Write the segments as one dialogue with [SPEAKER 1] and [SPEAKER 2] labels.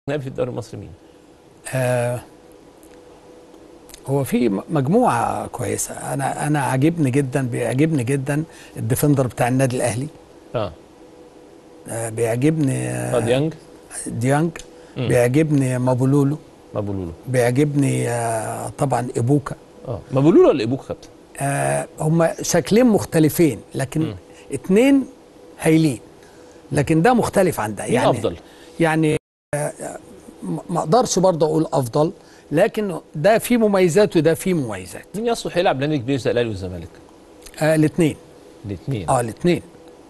[SPEAKER 1] نائب في الدوري المصري مين؟
[SPEAKER 2] آه هو في م- مجموعه كويسه انا انا عاجبني جدا بيعجبني جدا الديفندر بتاع النادي الاهلي
[SPEAKER 1] اه
[SPEAKER 2] آه بيعجبني آه
[SPEAKER 1] آه، ديانج
[SPEAKER 2] ديانج
[SPEAKER 1] مم.
[SPEAKER 2] بيعجبني مابولولو
[SPEAKER 1] مابولولو
[SPEAKER 2] بيعجبني آه طبعا ابوكا
[SPEAKER 1] اه مابولولو ولا ابوك كابتن؟
[SPEAKER 2] آه هم شكلين مختلفين لكن
[SPEAKER 1] مم.
[SPEAKER 2] اتنين هايلين لكن ده مختلف عن ده
[SPEAKER 1] مين
[SPEAKER 2] يعني
[SPEAKER 1] افضل؟
[SPEAKER 2] يعني آه، آه، ما ما اقدرش برضه اقول افضل لكن ده فيه مميزات وده فيه مميزات
[SPEAKER 1] مين يصلح يلعب نادي كبير زي الاهلي والزمالك؟
[SPEAKER 2] آه الاثنين
[SPEAKER 1] الاثنين
[SPEAKER 2] اه الاثنين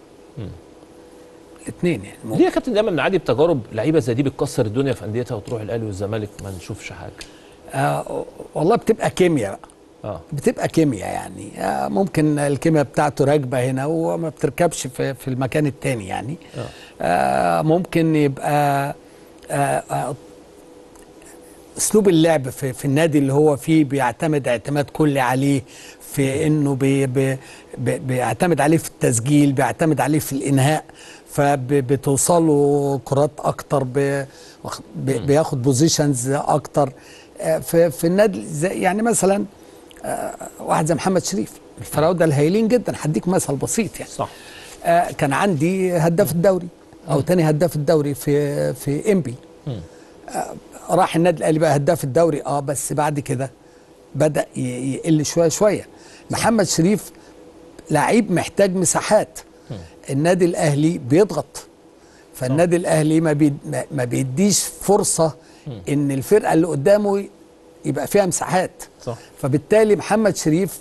[SPEAKER 2] الاثنين يعني ممكن.
[SPEAKER 1] ليه يا كابتن دايما بنعدي بتجارب لعيبه زي دي بتكسر الدنيا في انديتها وتروح الاهلي والزمالك ما نشوفش حاجه
[SPEAKER 2] آه والله بتبقى كيمياء بقى
[SPEAKER 1] اه
[SPEAKER 2] بتبقى كيمياء يعني آه ممكن الكيمياء بتاعته راكبه هنا وما بتركبش في, في المكان التاني يعني
[SPEAKER 1] اه
[SPEAKER 2] آه ممكن يبقى آه آه اسلوب اللعب في, في النادي اللي هو فيه بيعتمد اعتماد كلي عليه في انه بي بي بي بيعتمد عليه في التسجيل بيعتمد عليه في الانهاء فبتوصله كرات اكتر بي بي- بياخد بوزيشنز اكتر آه، في في النادي زي يعني مثلا آه، واحد زي محمد شريف الفراوده الهايلين جدا هديك مثل بسيط يعني
[SPEAKER 1] صح
[SPEAKER 2] آه، كان عندي هداف الدوري او تاني هداف الدوري في في انبي
[SPEAKER 1] مم.
[SPEAKER 2] آه، راح النادي الاهلي بقى هداف الدوري اه بس بعد كده بدا ي- يقل شويه شويه محمد شريف لعيب محتاج مساحات النادي الاهلي بيضغط فالنادي الاهلي ما بي ما- ما بيديش فرصه ان الفرقه اللي قدامه يبقى فيها مساحات
[SPEAKER 1] صح
[SPEAKER 2] فبالتالي محمد شريف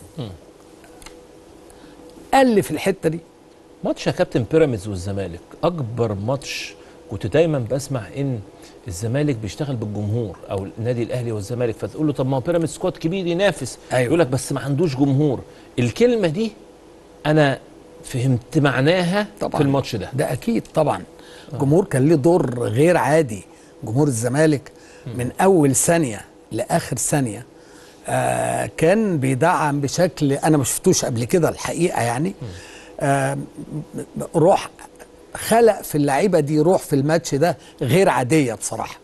[SPEAKER 2] قل في الحته دي
[SPEAKER 1] ماتش يا كابتن بيراميدز والزمالك اكبر ماتش كنت دايما بسمع ان الزمالك بيشتغل بالجمهور او النادي الاهلي والزمالك فتقول له طب ما هو بيراميدز سكواد كبير ينافس
[SPEAKER 2] أيوة.
[SPEAKER 1] يقول لك بس ما عندوش جمهور الكلمه دي انا فهمت معناها
[SPEAKER 2] طبعاً.
[SPEAKER 1] في الماتش ده
[SPEAKER 2] ده اكيد طبعا الجمهور كان ليه دور غير عادي جمهور الزمالك من اول ثانيه لاخر ثانيه آه كان بيدعم بشكل انا ما شفتوش قبل كده الحقيقه يعني آه روح خلق في اللعيبه دي روح في الماتش ده غير عاديه بصراحه